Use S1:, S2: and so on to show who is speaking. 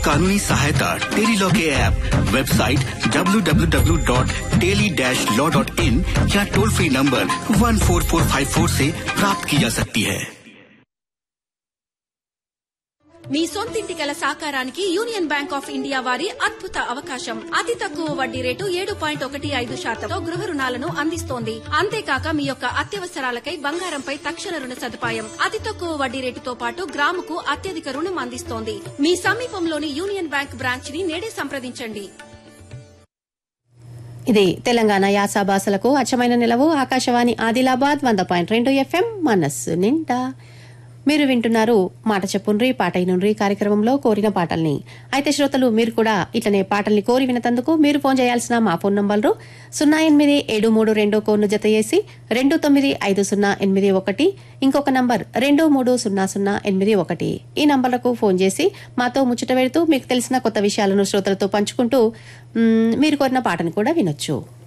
S1: कानूनी सहायता टेलीलॉ के ऐप वेबसाइट www.teli-law.in या टोल फ्री नंबर 14454 से प्राप्त की जा सकती है
S2: మీ సొంతింటి కల సాకారానికి యూనియన్ బ్యాంక్ ఆఫ్ ఇండియా వారి అద్భుత అవకాశం అతి తక్కువ వడ్డీ రేటు ఏడు పాయింట్ ఒకటి ఐదు శాతంతో గృహ రుణాలను అందిస్తోంది అంతేకాక మీ యొక్క అత్యవసరాలకై బంగారంపై తక్షణ రుణ సదుపాయం అతి తక్కువ వడ్డీ రేటుతో పాటు గ్రాముకు అత్యధిక రుణం అందిస్తోంది మీ సమీపంలోని యూనియన్ బ్యాంక్ బ్రాంచ్ ని నేడే సంప్రదించండి
S3: ఇది తెలంగాణ యాస భాషలకు అచ్చమైన నిలవు ఆకాశవాణి ఆదిలాబాద్ వంద పాయింట్ రెండు ఎఫ్ఎం మనస్సు నిండా మీరు వింటున్నారు మాట చెప్పుండ్రి పాట అయినుండ్రి కార్యక్రమంలో కోరిన పాటల్ని అయితే శ్రోతలు మీరు కూడా ఇట్లనే పాటల్ని కోరి వినతందుకు మీరు ఫోన్ చేయాల్సిన మా ఫోన్ నంబర్లు సున్నా ఎనిమిది ఏడు మూడు రెండు కోడ్ను జత చేసి రెండు తొమ్మిది ఐదు సున్నా ఎనిమిది ఒకటి ఇంకొక నంబర్ రెండు మూడు సున్నా సున్నా ఎనిమిది ఒకటి ఈ నంబర్లకు ఫోన్ చేసి మాతో ముచ్చట పెడుతూ మీకు తెలిసిన కొత్త విషయాలను శ్రోతలతో పంచుకుంటూ మ్, మీరు కోరిన పాటను కూడా వినొచ్చు